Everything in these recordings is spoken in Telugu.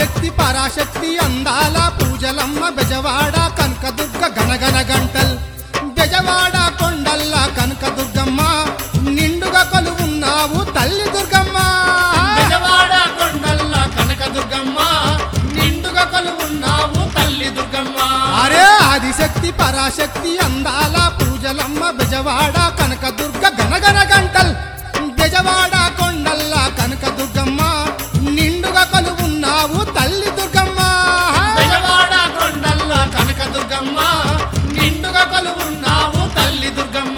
ఆదిశక్తి పరాశక్తి అందాల పూజలమ్మ బెజవాడ కనకదుర్గ గణగణ గంటల్ బెజవాడ కొండల్ల కనకదుర్గమ్మ నిండుగా కొలువున్నావు తల్లి దుర్గమ్మ బెజవాడ కొండల్ల కనకదుర్గమ్మ నిండుగా కొలువున్నావు తల్లి దుర్గమ్మ అరే ఆదిశక్తి పరాశక్తి అందాల పూజలమ్మ బెజవాడ కనకదుర్గ గణగణ గంటల్ బెజవాడ కొండల్ల కనకదుర్గమ్మ నిండుగా కొలువున్నావు తల్లి దుర్గమ్మ బెజవాడ కొండల్ల కనకదుర్గమ్మ నిండుగా కొలువున్నావు తల్లి దుర్గమ్మ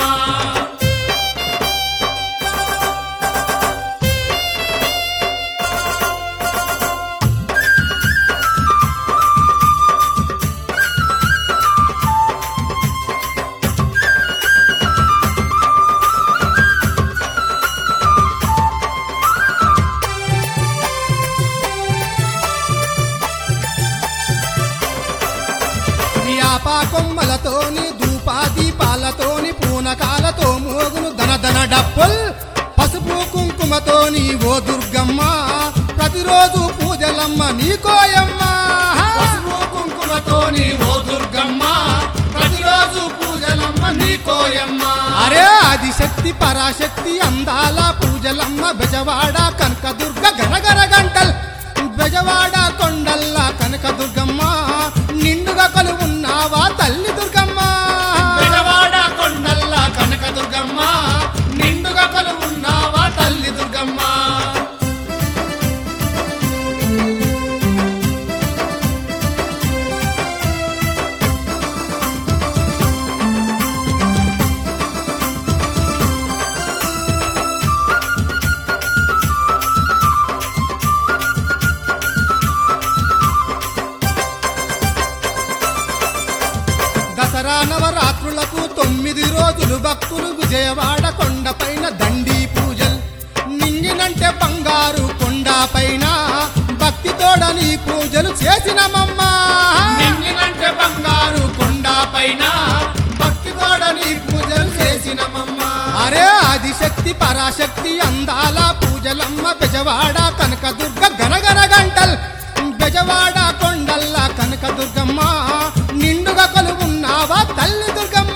వ్యాపా కొమ్మలతోని ధూపా దీపాలతోని పూనకాలతో మోగును ధనధన డప్పుల్ పసుపు కుంకుమతోని ఓ దుర్గమ్మ ప్రతిరోజు పూజలమ్మ నీకోయమ్మ పసుపు కుంకుమతోని ఓ దుర్గమ్మ ప్రతిరోజు పూజలమ్మ నీకోయమ్మ అరే ఆదిశక్తి పరాశక్తి అందాల పూజలమ్మ బెజవాడ కనకదుర్గ గనగన గంటల్ బెజవాడ కొండల్ల కనకదుర్గమ్మ నిండుగా కొలువున్నావా తల్లి దుర్గమ్మ బెజవాడ కొండల్ల కనకదుర్గమ్మ నిండుగా కొలువున్నావా తల్లి దుర్గమ్మ దసరా నవరాత్రులకు తొమ్మిది రోజులు భక్తులు విజయవాడ కొండపైన దండి పూజలు నింగినంటే బంగారు కొండపైన భక్తితోడని పూజలు చేసినమమ్మ నింగినంటే బంగారు కొండ పైన భక్తి తోడని పూజలు చేసినమమ్మ అరే ఆదిశక్తి పరాశక్తి అందాల పూజలమ్మ బెజవాడ కనకదుర్గ గనగన గంటల్ బెజవాడ కొండల్ల కనకదుర్గమ్మ నిండుగా కొలువున్నావా తల్లి దుర్గమ్మ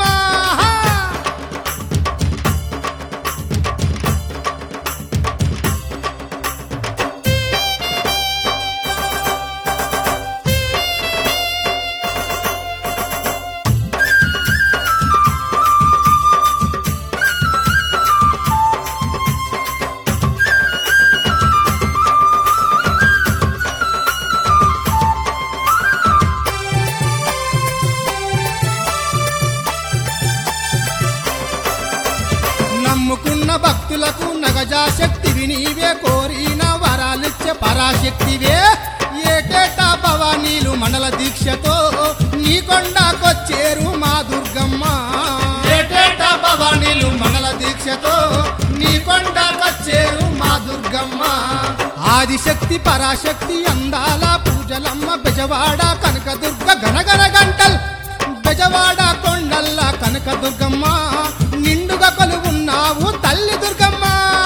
నమ్ముకున్న భక్తులకు నగజా శక్తివి నీవే కోరిన వరాలిచ్చే పరాశక్తివే ఏటేటా భవానీలు మండల దీక్షతో నీ కొండకొచ్చేరు మా దుర్గమ్మ ఏటేట భవానీలు మంగళ దీక్షతో నీ కొండకొచ్చేరు మా దుర్గమ్మ ఆదిశక్తి పరాశక్తి అందాల పూజలమ్మ బెజవాడ కనకదుర్గ గనగన గంటల్ బెజవాడ కొండల్ల కనకదుర్గమ్మ నిండుగా కొలువున్నావు తల్లి దుర్గమ్మ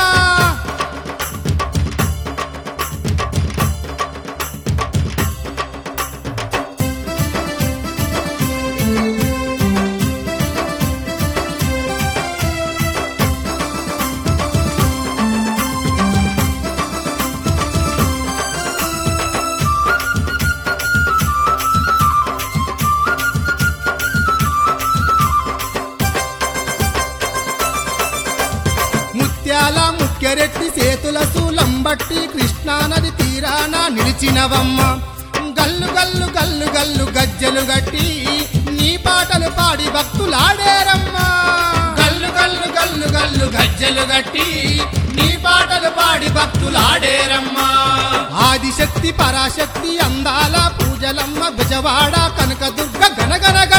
ముత్యాల ముఖ్యరెట్టి చేతుల సూలంబట్టి కృష్ణానది తీరాన నిలిచినవమ్మ గల్లు గల్లు గల్లు గల్లు గజ్జెలు గట్టి నీ పాటలు పాడి భక్తులాడేరమ్మా గల్లు గల్లు గల్లు గల్లు గజ్జెలు గట్టి నీ పాటలు పాడి భక్తులాడేరమ్మా ఆదిశక్తి పరాశక్తి అందాల పూజలమ్మ బెజవాడ కనకదుర్గ గనగన